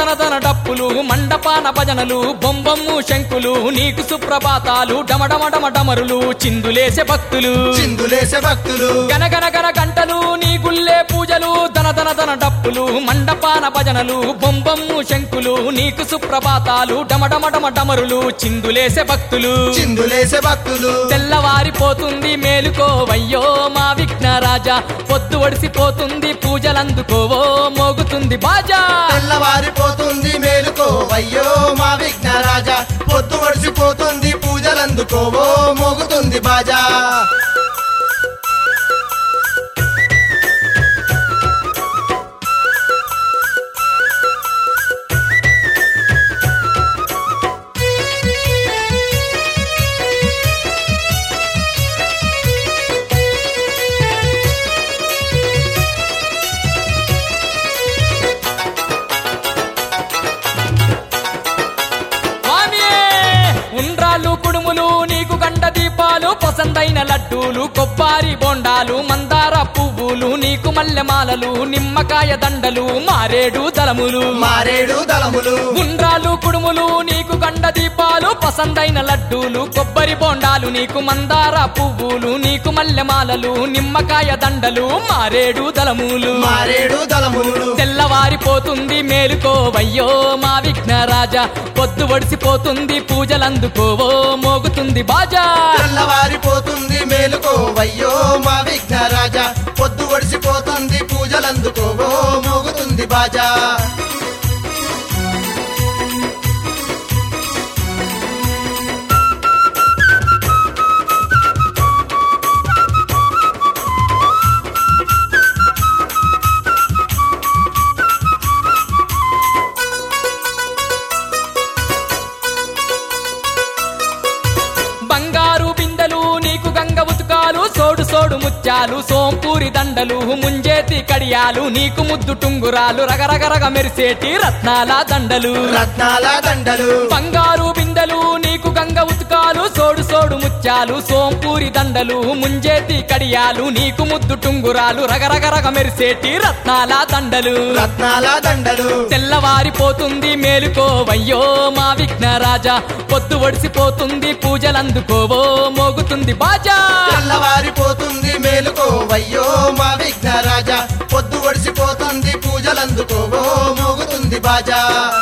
దన దన డప్పులు మండపాన భజనలు బొంబమ్ము శంకులు నీకు సుప్రభాతాలు డమడమ డమ డమరులు చిందులేసే భక్తులు చిందులేసే భక్తులు గనగన గన గంటలు నీ గుల్లే పూజలు దన దన దన డప్పులు మండపాన భజనలు బొంబమ్ము శంకులు నీకు సుప్రభాతాలు డమడమ డమ డమరులు చిందులేసే భక్తులు చిందులేసే భక్తులు తెల్లవారిపోతుంది మేలుకోవయ్యో మా విఘ్నరాజా పొద్దు ఒడిసిపోతుంది పూజలందుకోవో మోగుతుంది బాజా తెల్లవారిపోతుంది మేలుకో అయ్యో మా విఘ్నరాజా పొద్దు వడిసిపోతుంది పూజలందుకోవో మోగుతుంది బాజా స్వామియే! ఉండ్రాళ్ళు కుడుములు నీకు గండ దీపాలు పసందైన లడ్డూలు కొబ్బరి బొండాలు మందార పువ్వులు నీకు మల్లెమాలలు నిమ్మకాయ దండలు మారేడు దళములు మారేడు దళములు ఉండ్రాళ్ళు కుడుములు నీకు గండ దీపాలు పసందైన లడ్డూలు కొబ్బరి బొండాలు నీకు మందార పువ్వులు నీకు మల్లెమాలలు నిమ్మకాయ దండలు మారేడు దళములు మారేడు దళములు తెల్లవారిపోతుంది మేలుకోవయ్యో మా విఘ్నరాజా పొద్దు ఒడిసిపోతుంది పూజలందుకోవో మోగుతుంది బాజా తెల్లవారిపోతుంది మేలుకో అయ్యో మా విఘ్నరాజా పొద్దు వడిసిపోతుంది పూజలందుకోవో మోగుతుంది బాజా బంగారు బిందెలు నీకు గంగ ఉతుకాలు సోడు సోడు ముత్యాలు సోంపూరి దండలు ముంజేతి కడియాలు నీకు ముద్దు టుంగురాలు రగరగరగ మెరిసేటి రత్నాల దండలు రత్నాల దండలు బంగారు బిందెలు నీకు గంగ ఉతుకాలు సోడు సోడు ముత్యాలు సోంపూరి దండలు ముంజేతి కడియాలు నీకు ముద్దు టుంగురాలు రగరగరగ మెరిసేటి రత్నాల దండలు రత్నాల దండలు తెల్లవారిపోతుంది మేలుకోవయ్యో మా విఘ్నరాజా పొద్దు ఒడిసిపోతుంది పూజలందుకోవో మోగుతుంది బాజా తెల్లవారిపోతుంది మేలుకో అయ్యో మా విఘ్నరాజా పొద్దు వడిసిపోతుంది పూజలందుకోవో మోగుతుంది బాజా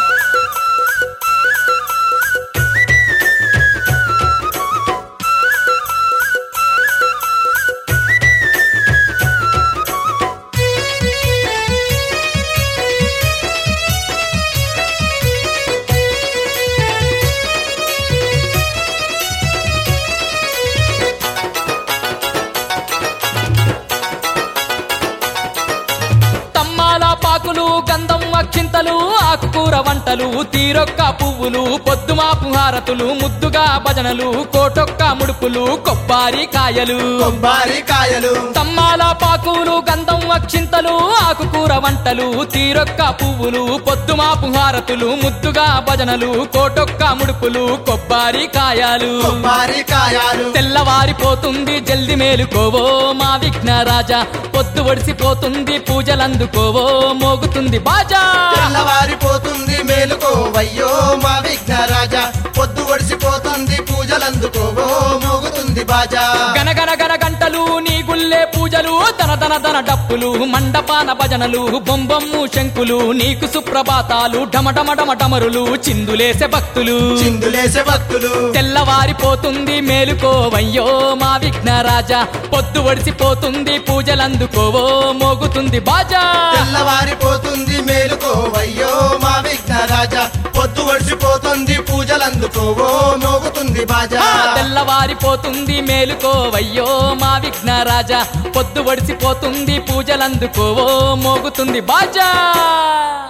తమ్మాల పాకులు గంధం అక్షింతలు ఆకుకూర వంటలు తీరొక్క పువ్వులు పొద్దుమాపు హారతులు ముద్దుగా భజనలు కోటొక్క ముడుపులు కొబ్బరి కాయలు కొబ్బరి కాయలు తమ్మాల పాకులు గంధం అక్షింతలు ఆకుకూర వంటలు తీరొక్క పువ్వులు పొద్దుమాపు హారతులు ముద్దుగా భజనలు కోటొక్క ముడుపులు కొబ్బరి కాయాలు కొబ్బరి కాయాలు తెల్లవారిపోతుంది జల్ది మేలుకోవో మా విఘ్నరాజా పొద్దు ఒడిసిపోతుంది పూజలందుకోవో మోగుతుంది బాజా తెల్లవారిపోతుంది మేలుకో అయ్యో మా విఘ్నరాజా పొద్దు వడిసిపోతుంది పూజలందుకోవో మోగుతుంది బాజా గనగన గన గంటలు నీ గుల్లే పూజలు తన తన తన డప్పులు మండపాన భజనలు బొంబమ్ము శంకులు నీకు సుప్రభాతాలు డమడమ డమ డమరులు చిందులేసే భక్తులు చిందులేసే భక్తులు తెల్లవారిపోతుంది మేలుకోవయ్యో మా విఘ్నరాజా పొద్దు ఒడిసిపోతుంది పూజలందుకోవో మోగుతుంది బాజా తెల్లవారిపోతుంది మేలుకో అయ్యో మా విఘ్నరాజా పొద్దు వడిసిపోతుంది పూజలందుకోవో మోగుతుంది బాజా ఆ తెల్లవారిపోతుంది మేలుకోవయ్యో మా విఘ్నరాజా పొద్దు ఒడిసిపోతుంది పూజలందుకోవో మోగుతుంది బాజా